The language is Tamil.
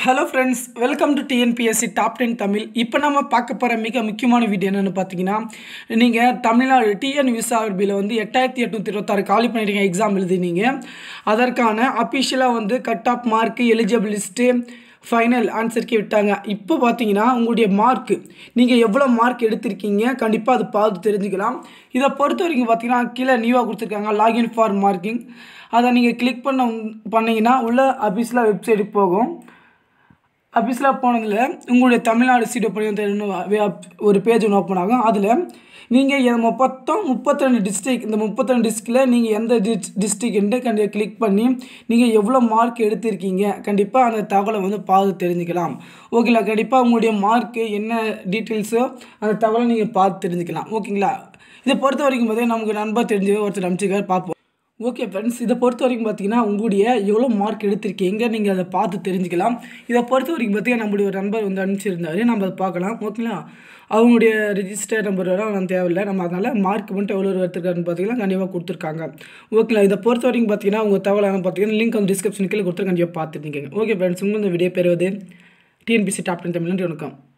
hello friends welcome to TNPSC top ten Tamil இப்போ நம்ம பார்க்க போகிற மிக முக்கியமான வீடியோ என்னென்னு பார்த்தீங்கன்னா நீங்கள் தமிழ்நாடு டிஎன் விசாபியில் வந்து எட்டாயிரத்தி எட்நூற்றி இருபத்தாறு காலி பண்ணிட்டீங்க எக்ஸாம் எழுதினீங்க அதற்கான அஃபிஷியலாக வந்து cut off mark eligible list final ஆன்சருக்கு விட்டாங்க இப்போ பார்த்தீங்கன்னா உங்களுடைய மார்க்கு நீங்கள் எவ்வளோ மார்க் எடுத்திருக்கீங்க கண்டிப்பாக அது பார்த்து தெரிஞ்சுக்கலாம் இதை பொறுத்த வரைக்கும் பார்த்தீங்கன்னா கீழே நியூவாக கொடுத்துருக்காங்க லாகின் ஃபார் மார்க்கிங் அதை நீங்கள் கிளிக் பண்ண பண்ணிங்கன்னா உள்ள அஃபீஸில் வெப்சைட்டுக்கு போகும் அஃபீஸில் போனதில் உங்களுடைய தமிழ்நாடு சீட் பண்ணி ஒரு பேஜ் ஒன்று ஓப்பன் ஆகும் அதில் நீங்கள் மொத்தம் முப்பத்தி ரெண்டு டிஸ்ட்ரிக் இந்த முப்பத்தி ரெண்டு டிஸ்ட்ரிக்டில் நீங்கள் எந்த டிஸ் டிஸ்ட்ரிக்ட்டு கண்டிப்பாக கிளிக் பண்ணி நீங்கள் எவ்வளோ மார்க் எடுத்திருக்கீங்க கண்டிப்பாக அந்த தகவலை வந்து பார்த்து தெரிஞ்சுக்கலாம் ஓகேங்களா கண்டிப்பாக உங்களுடைய மார்க்கு என்ன டீட்டெயில்ஸோ அந்த தகவலை நீங்கள் பார்த்து தெரிஞ்சுக்கலாம் ஓகேங்களா இதை பொறுத்த வரைக்கும் பார்த்தீங்கன்னா நமக்கு நண்பர் தெரிஞ்சு ஒருத்தர் அனுப்பிச்சிருக்காரு பார்ப்போம் ஓகே ஃப்ரெண்ட்ஸ் இதை பொறுத்த வரைக்கும் பார்த்தீங்கன்னா உங்களுடைய எவ்வளோ மார்க் எடுத்திருக்கீங்க நீங்கள் அதை பார்த்து தெரிஞ்சுக்கலாம் இதை பொறுத்த வரைக்கும் பார்த்தீங்கன்னா நம்மளுடைய ஒரு நண்பர் வந்து அனுப்பிச்சிருந்தாரு நம்ம அதை பார்க்கலாம் ஓகேங்களா அவங்களுடைய ரிஜிஸ்டர் நம்பர் வர நம்ம தேவையில்லை நம்ம அதனால் மார்க் மட்டும் எவ்வளோ எடுத்துருக்காருன்னு பார்த்தீங்கன்னா கண்டிப்பாக கொடுத்துருக்காங்க ஓகேங்களா இதை பொறுத்த வரைக்கும் பார்த்தீங்கன்னா உங்கள் தகவல் பார்த்தீங்கன்னா லிங்க் வந்து டிஸ்கிரிப்ஷன் கீழே கொடுத்து கண்டிப்பாக பார்த்துருக்கீங்க ஓகே ஃப்ரெண்ட்ஸ் உங்களுக்கு இந்த வீடியோ பெறுவது டிஎன்பிசி டாப் டென் தமிழ் வணக்கம்